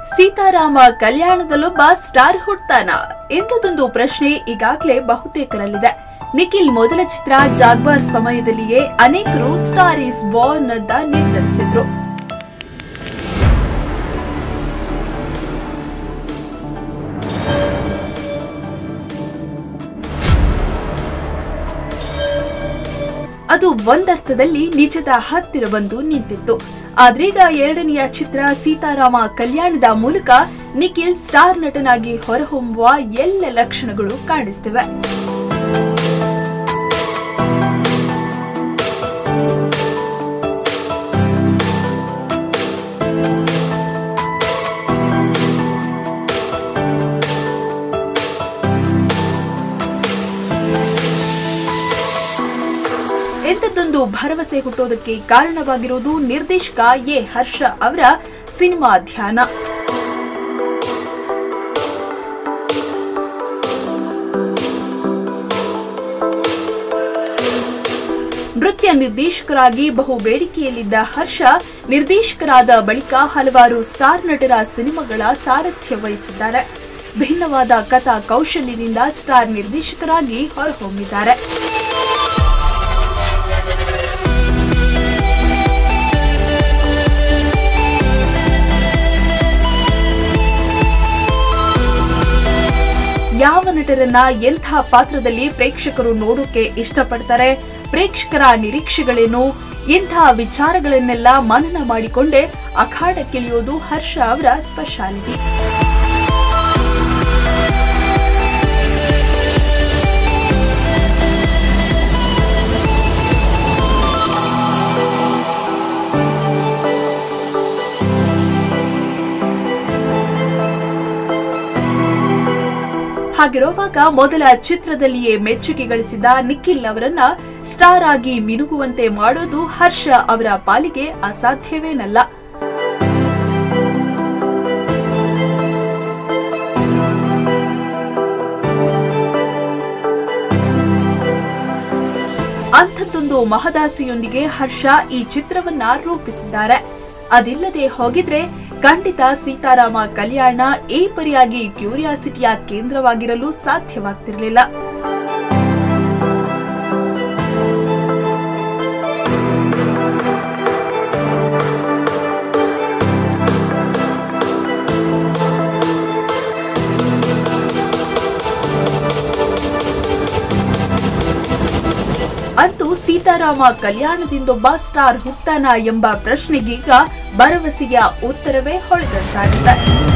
Seetharama ಕಲ್ಯಾಣದಲ್ಲೊಬ್ಬ star ಹುಟ್ತಾನ ಇಂಥದೊಂದು ಪ್ರಶ್ನೆ ಈಗಾಗಲೇ ಬಹುತೇಕರಲ್ಲಿದೆ ನಿಖಿಲ್ ಮೊದಲ ಚಿತ್ರ ಜಾಗ್ವಾರ್ ಸಮಯದಲ್ಲಿಯೇ ಅನೇಕರು ಸ್ಟಾರ್ ಈಸ್ ಬಾರ್ನ್ ಅಂತ ನಿರ್ಧರಿಸಿದ್ರು ಅದು ಒಂದರ್ಥದಲ್ಲಿ ನಿಜದ ಹತ್ತಿರ ಬಂದು ನಿಂತಿತ್ತು ಆದ್ರೀಗ ಎರಡನೆಯ ಚಿತ್ರ ಸೀತಾರಾಮ ಕಲ್ಯಾಣದ ಮೂಲಕ ನಿಖಿಲ್ ಸ್ಟಾರ್ ನಟನಾಗಿ ಹೊರಹೊಮ್ಮುವ ಎಲ್ಲ ಲಕ್ಷಣಗಳು ಕಾಣಿಸ್ತಿವೆ ಎಂಥದ್ದೊಂದು ಭರವಸೆ ಹುಟ್ಟೋದಕ್ಕೆ ಕಾರಣವಾಗಿರುವುದು ನಿರ್ದೇಶಕ ಎ ಹರ್ಷ ಅವರ ಸಿನಿಮಾ ಧ್ಯಾನ ನೃತ್ಯ ನಿರ್ದೇಶಕರಾಗಿ ಬಹು ಬೇಡಿಕೆಯಲ್ಲಿದ್ದ ಹರ್ಷ ನಿರ್ದೇಶಕರಾದ ಬಳಿಕ ಹಲವಾರು ಸ್ಟಾರ್ ನಟರ ಸಿನಿಮಾಗಳ ಸಾರಥ್ಯ ವಹಿಸಿದ್ದಾರೆ ಭಿನ್ನವಾದ ಕಥಾ ಕೌಶಲ್ಯದಿಂದ ಸ್ಟಾರ್ ನಿರ್ದೇಶಕರಾಗಿ ಹೊರಹೊಮ್ಮಿದ್ದಾರೆ ಯಾವ ನಟರನ್ನ ಎಂಥ ಪಾತ್ರದಲ್ಲಿ ಪ್ರೇಕ್ಷಕರು ನೋಡೋಕೆ ಇಷ್ಟಪಡ್ತಾರೆ ಪ್ರೇಕ್ಷಕರ ನಿರೀಕ್ಷೆಗಳೇನು ಇಂಥ ವಿಚಾರಗಳನ್ನೆಲ್ಲ ಮನನ ಮಾಡಿಕೊಂಡೇ ಅಖಾಡಕ್ಕಿಳಿಯೋದು ಹರ್ಷ ಅವರ ಸ್ಪೆಷಾಲಿಟಿ ಹಾಗಿರುವಾಗ ಮೊದಲ ಚಿತ್ರದಲ್ಲಿಯೇ ಮೆಚ್ಚುಗೆ ಗಳಿಸಿದ ನಿಖಿಲ್ ಅವರನ್ನ ಸ್ಟಾರ್ ಆಗಿ ಮಿನುಗುವಂತೆ ಮಾಡೋದು ಹರ್ಷ ಅವರ ಪಾಲಿಗೆ ಅಸಾಧ್ಯವೇನಲ್ಲ ಅಂಥದ್ದೊಂದು ಮಹದಾಸೆಯೊಂದಿಗೆ ಹರ್ಷ ಈ ಚಿತ್ರವನ್ನ ರೂಪಿಸಿದ್ದಾರೆ ಅದಿಲ್ಲದೆ ಹೋಗಿದ್ರೆ ಖಂಡಿತ ಸೀತಾರಾಮ ಕಲ್ಯಾಣ ಈ ಪರಿಯಾಗಿ ಕ್ಯೂರಿಯಾಸಿಟಿಯ ಕೇಂದ್ರವಾಗಿರಲು ಸಾಧ್ಯವಾಗ್ತಿರ್ಲಿಲ್ಲ ಅಂತೂ ಸೀತಾರಾಮ ಕಲ್ಯಾಣದಿಂದೊಬ್ಬ ಸ್ಟಾರ್ ಹುಟ್ಟಾನ ಎಂಬ ಪ್ರಶ್ನೆಗೀಗ ಭರವಸೆಯ ಉತ್ತರವೇ ಹೊಳೆದಂತಾಗಿದೆ